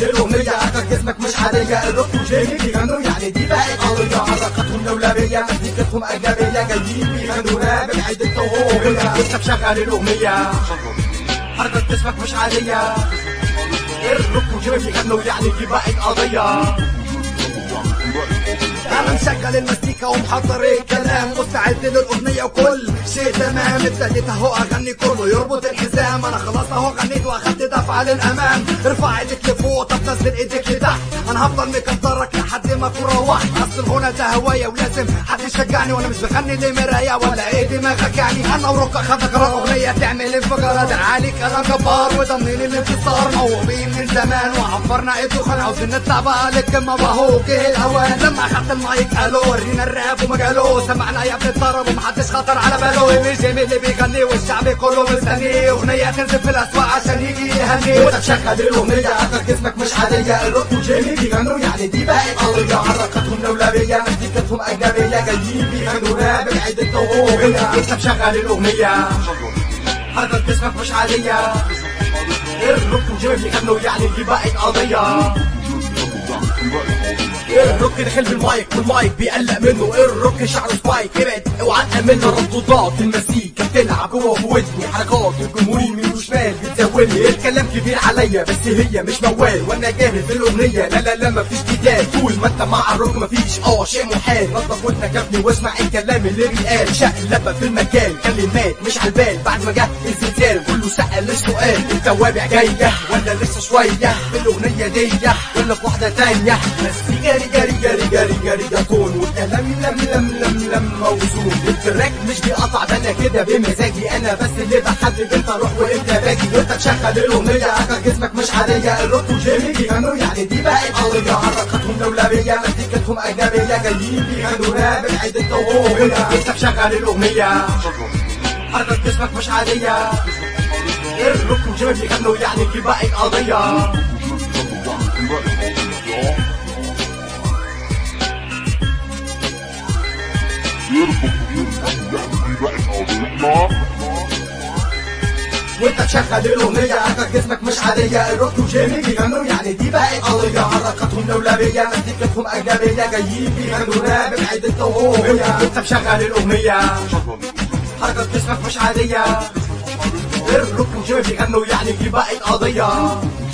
بتشغل الاغنيه حركه جسمك مش عاديه الروك وجيمي بيغنوا يعني دي بقت قضيه حركاتهم لولبيه مزيكتهم اجنبيه جايين بيغنوا راب بعيد الطوبيه انت بشغل الاغنيه حركه جسمك مش عاديه الروك وجيمي بيغنوا يعني دي بقت قضيه انا مشغل المزيكا ومحضر الكلام مستعد للاغنيه وكل شيء تمام ابتديت اهو اغني كله يربط الحزام انا خلاص اهو غنيت واخدت دفعه للامام ارفع ايدك لفوق طب نزل ايدك لتحت انا هفضل مكدرك لحد ما اكون روحت اصل الغنى ده هوايه ولازم حد يشجعني وانا مش بغني لمرايه ولا ايه دماغك يعني انا وروك اخدنا قرار اغنيه تعمل انفجار ده عالي كلام جبار وضامنين الانتصار موهوبين من زمان وعبرنا الدخان عاوزين نطلع بقى للقمه وهو جه الاوان لما اخدت المايك قالوا ورينا الراب ومجاله سمعنا يا ابن الطرب ومحدش خطر على باله مش جميل اللي بيغني والشعب كله مستنيه اغنيه تنزل في الاسواق عشان يجي يهني وانت مشغل الاغنيه حركه جسمك مش عاديه الروك وجيمي بيغنوا يعني دي بقت قضيه حركاتهم لولبيه مزيكتهم اجنبيه جايين بيغنوا راب بعيد الطوبيه انت مشغل الاغنيه حركه جسمك مش عاديه الروك وجيمي بيغنوا يعني دي بقت قضيه الروك دخل بالمايك والمايك بيقلق منه الروك شعره سبايك ابعد اوعى تأمن ردودات المزيكا بتلعب جوه في ودني حركات الجمهور يمين وشمال بتزولني الكلام كبير عليا بس هي مش موال وانا جاهز في الاغنيه لا لا لا مفيش جدال طول ما انت مع الروك مفيش اه شيء محال نظف ودنك يا ابني واسمع الكلام اللي بيتقال شقلبه في المكان كلمات مش على البال بعد ما جه الزلزال كله سأل السؤال التوابع جايه ولا لسه شويه في الاغنيه دي ولا في واحده تانيه بس جري جري جري جري جري ده طول والكلام لم لم لم لم موزون التراك مش بيقطع ده انا كده بمزاجي انا بس اللي بحدد انت روح وامتى باجي وانت تشغل الاغنيه حركه جسمك مش عاديه الروك وجيمي بيغنوا يعني دي بقت قضيه حركاتهم لولبيه مزيكتهم اجنبيه جايين بيغنوا راب بعيد الطوبيه انت مشغل الاغنيه حركه جسمك مش عاديه الروك وجيمي بيغنوا يعني دي بقت قضيه وانت تشغل الاغنيه حركه جسمك مش عاديه الروك وجيمي بيغنوا يعني دي بقت قضيه حركاتهم لولبيه مزيكتهم اجنبيه جايين بيغنوا راب بعيد الطوبيه انت مشغل الاغنيه حركه جسمك مش عاديه الروك وجيمي بيغنوا يعني دي بقت قضيه